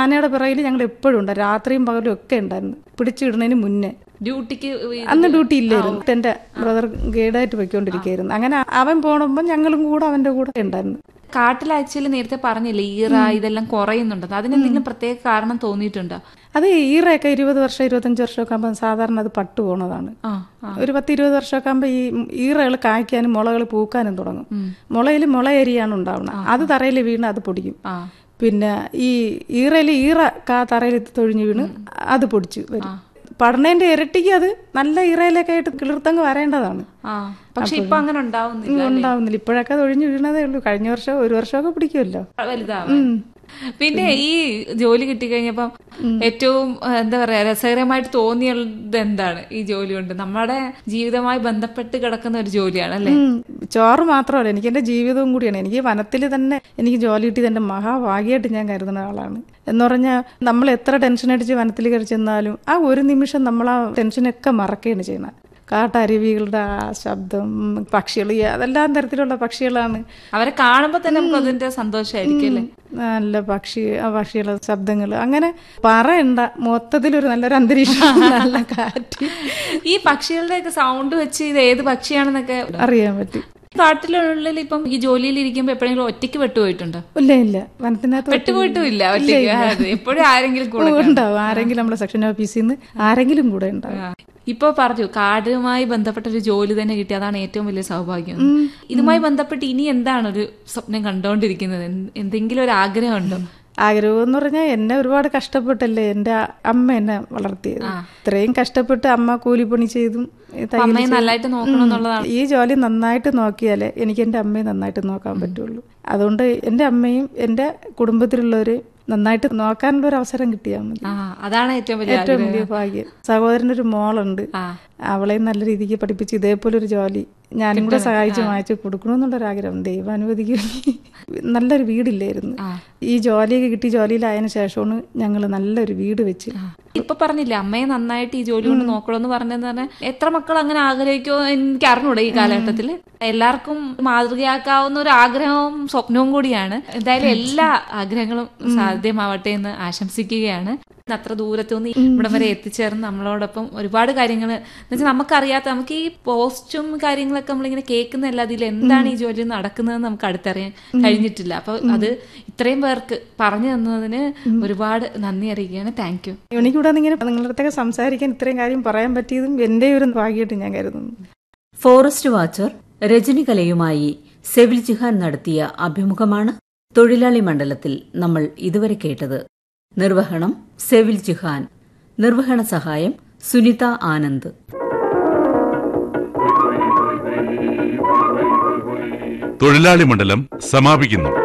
ആനയുടെ പിറകിൽ ഞങ്ങൾ എപ്പോഴും ഉണ്ട് രാത്രിയും പകലും ഒക്കെ ഉണ്ടായിരുന്നു പിടിച്ചിടുന്നതിന് മുന്നേ ഡ്യൂട്ടിക്ക് അന്ന് ഡ്യൂട്ടി ഇല്ലായിരുന്നു എന്റെ ബ്രദർ ഗൈഡായിട്ട് പൊയ്ക്കൊണ്ടിരിക്കുകയായിരുന്നു അങ്ങനെ അവൻ പോണപ്പോൾ ഞങ്ങളും കൂടെ അവന്റെ കൂടെ ഉണ്ടായിരുന്നു കാട്ടിൽ ആക്ച്വലി നേരത്തെ പറഞ്ഞില്ലേ ഈറ ഇതെല്ലാം കുറയുന്നുണ്ടെന്ന് അതിനെന്തെങ്കിലും പ്രത്യേക കാരണം തോന്നിയിട്ടുണ്ടോ അത് ഈറയൊക്കെ ഇരുപത് വർഷം ഇരുപത്തഞ്ച് വർഷമൊക്കെ ആകുമ്പോൾ സാധാരണ അത് പട്ടു പോണതാണ് ആ ആ ഒരു പത്ത് ഇരുപത് വർഷമൊക്കെ ആകുമ്പോൾ ഈ ഈറകൾ കായ്ക്കാനും മുളകൾ പൂക്കാനും തുടങ്ങും മുളയിൽ മുളയരിയാണ് ഉണ്ടാവുന്നത് അത് തറയിൽ വീണ് അത് പൊടിക്കും ആ പിന്നെ ഈ ഈറയിൽ ഈറ കാ തറയിൽ തൊഴിഞ്ഞു വീണ് അത് പൊടിച്ചു വരും പഠനേന്റെ ഇരട്ടിക്ക് അത് നല്ല ഈറയിലൊക്കെ ആയിട്ട് കിളിർത്തങ്ങ് വരേണ്ടതാണ് ആ പക്ഷെ ഇപ്പൊ അങ്ങനെ ഉണ്ടാവുന്നില്ല ഉം, ഉണ്ടാവുന്നില്ല ഇപ്പോഴൊക്കെ അത് ഒഴിഞ്ഞു വീണതേ ഉള്ളൂ കഴിഞ്ഞ വർഷം ഒരു വർഷമൊക്കെ പിടിക്കുമല്ലോ വലുതാവാൻ പിന്നെ ഈ ജോലി കിട്ടിക്കഴിഞ്ഞപ്പം ഏറ്റവും ആ, എന്താ പറയാ രസകരമായിട്ട് തോന്നിയത് എന്താണ് ഈ ജോലി കൊണ്ട് നമ്മുടെ ജീവിതവുമായി ബന്ധപ്പെട്ട് കിടക്കുന്ന ഒരു ജോലിയാണ് അല്ലെ ഉം. ചോറ് മാത്രമല്ല എനിക്ക് എന്റെ ജീവിതവും കൂടിയാണ് എനിക്ക് വനത്തിൽ തന്നെ എനിക്ക് ജോലി കിട്ടിയത് എന്റെ മഹാഭാഗ്യമായിട്ട് ഞാൻ കരുതുന്ന ആളാണ് എന്ന് പറഞ്ഞാൽ നമ്മൾ എത്ര ടെൻഷൻ അടിച്ച് വനത്തിൽ കയറി ചെന്നാലും ആ ഒരു നിമിഷം നമ്മൾ ആ ടെൻഷനൊക്കെ മറക്കുകയാണ് ചെയ്യുന്നത് കാട്ടരുവികളുടെ ആ ശബ്ദം പക്ഷികൾ ഈ അതെല്ലാം തരത്തിലുള്ള പക്ഷികളാണ് അവരെ കാണുമ്പോ തന്നെ നമുക്ക് അതിന്റെ സന്തോഷമായിരിക്കും അല്ലെ നല്ല പക്ഷി ആ പക്ഷികളുടെ ശബ്ദങ്ങൾ അങ്ങനെ പറയണ്ട മൊത്തത്തിലൊരു നല്ലൊരു അന്തരീക്ഷം നല്ല കാറ്റ് ഈ പക്ഷികളുടെ ഒക്കെ സൗണ്ട് വെച്ച് ഇത് ഏത് പക്ഷിയാണെന്നൊക്കെ അറിയാൻ പറ്റും കാട്ടിലുള്ളിൽ ഇപ്പം ഈ ജോലിയിൽ ഇരിക്കുമ്പോ എപ്പോഴെങ്കിലും ഒറ്റയ്ക്ക് പെട്ടുപോയിട്ടുണ്ടോ ഇല്ല ഇല്ല വനത്തിനകത്ത് പെട്ടുപോയിട്ടും ഇല്ല ഒറ്റയ്ക്ക് എപ്പോഴും ആരെങ്കിലും കൂടെ ഉണ്ടാവും ആരെങ്കിലും നമ്മുടെ സെക്ഷൻ ഓഫീസിൽ നിന്ന് ആരെങ്കിലും കൂടെ ഉണ്ടാവും ആ. ഇപ്പൊ പറഞ്ഞു കാടുമായി ബന്ധപ്പെട്ട ഒരു ജോലി തന്നെ കിട്ടി അതാണ് ഏറ്റവും വലിയ സൗഭാഗ്യം ഇതുമായി ബന്ധപ്പെട്ട് ഇനി എന്താണ് ഒരു സ്വപ്നം കണ്ടോണ്ടിരിക്കുന്നത് എന്ത്- എന്തെങ്കിലും ഒരു ആഗ്രഹമുണ്ടോ ആഗ്രഹം എന്ന് പറഞ്ഞാൽ എന്നെ ഒരുപാട് കഷ്ടപ്പെട്ടല്ലേ എൻ്റെ അമ്മ എന്നെ വളർത്തിയത് ഇത്രയും കഷ്ടപ്പെട്ട് അമ്മ കൂലിപ്പണി ചെയ്തും തയ്യൽ അമ്മയെ ചെയ്തും. നല്ലതായിട്ട് നോക്കണം എന്നുള്ളതാണ് ഈ ജോലി നന്നായിട്ട് നോക്കിയാലേ എനിക്ക് എൻ്റെ അമ്മയെ നന്നായിട്ട് നോക്കാൻ പറ്റുള്ളൂ അതുകൊണ്ട് എൻ്റെ അമ്മയും എൻ്റെ കുടുംബത്തിലുള്ളവരെ നന്നായിട്ട് നോക്കാനുള്ള ഒരു അവസരം കിട്ടിയാൽ മതി ആ അതാണ് ഏറ്റവും വലിയ ഏറ്റവും ആഗ്രഹം വലിയ ഭാഗ്യം സഹോദരനൊരു മോളുണ്ട് ആ അവളെയും നല്ല രീതിക്ക് പഠിപ്പിച്ച് ഇതേപോലെ ഒരു ജോലി ഞാനും കൂടെ സഹായിച്ച് വാങ്ങിച്ചു കൊടുക്കണമെന്നുള്ളൊരാഗ്രഹം ദൈവം അനുവദിക്കുമെങ്കിൽ നല്ലൊരു വീടില്ലായിരുന്നു ആ. ഈ ജോലിയൊക്കെ കിട്ടി ജോലിയിലായതിനു ശേഷമാണ് ഞങ്ങൾ നല്ലൊരു വീട് വെച്ച് ഇപ്പൊ പറഞ്ഞില്ലേ അമ്മയെ നന്നായിട്ട് ഈ ജോലി കൊണ്ട് നോക്കണമെന്ന് പറഞ്ഞെന്ന് പറഞ്ഞാൽ എത്ര മക്കൾ അങ്ങനെ ആഗ്രഹിക്കുമോ എനിക്ക് അറിഞ്ഞൂടെ ഈ കാലഘട്ടത്തിൽ എല്ലാവർക്കും മാതൃകയാക്കാവുന്ന ഒരു ആഗ്രഹവും സ്വപ്നവും കൂടിയാണ് എന്തായാലും എല്ലാ ആഗ്രഹങ്ങളും സാധ്യമാവട്ടെ എന്ന് ആശംസിക്കുകയാണ് അത്ര ദൂരത്തുനിന്ന് ഇവിടം വരെ എത്തിച്ചേർന്ന് നമ്മളോടൊപ്പം ഒരുപാട് കാര്യങ്ങൾ എന്നുവെച്ചാൽ നമുക്കറിയാത്ത നമുക്ക് ഈ പോസ്റ്റും കാര്യങ്ങളൊക്കെ നമ്മളിങ്ങനെ കേൾക്കുന്നതല്ല അതിൽ എന്താണ് ഈ ജോലി നടക്കുന്നതെന്ന് നമുക്ക് അടുത്തറിയാൻ കഴിഞ്ഞിട്ടില്ല അപ്പൊ അത് ഇത്രയും പേർക്ക് പറഞ്ഞു തന്നതിന് ഒരുപാട് നന്ദി അറിയിക്കുകയാണ് താങ്ക് യു എനിക്കിവിടെ നിന്ന് ഇങ്ങനെ നിങ്ങളുടെ അടുത്തൊക്കെ സംസാരിക്കാൻ ഇത്രയും കാര്യം പറയാൻ പറ്റിയതും എൻ്റെ ഒരു ഭാഗ്യമായിട്ട് ഞാൻ കരുതുന്നു ഫോറസ്റ്റ് വാച്ചർ രജനികലയുമായി സെവിൽ ജിഹാൻ നടത്തിയ അഭിമുഖമാണ് തൊഴിലാളി മണ്ഡലത്തിൽ നമ്മൾ ഇതുവരെ കേട്ടത് നിർവഹണം സെവിൽ ജിഹാൻ നിർവഹണ സഹായം സുനിത ആനന്ദ് തൊഴിലാളി മണ്ഡലം സമാപിക്കുന്നു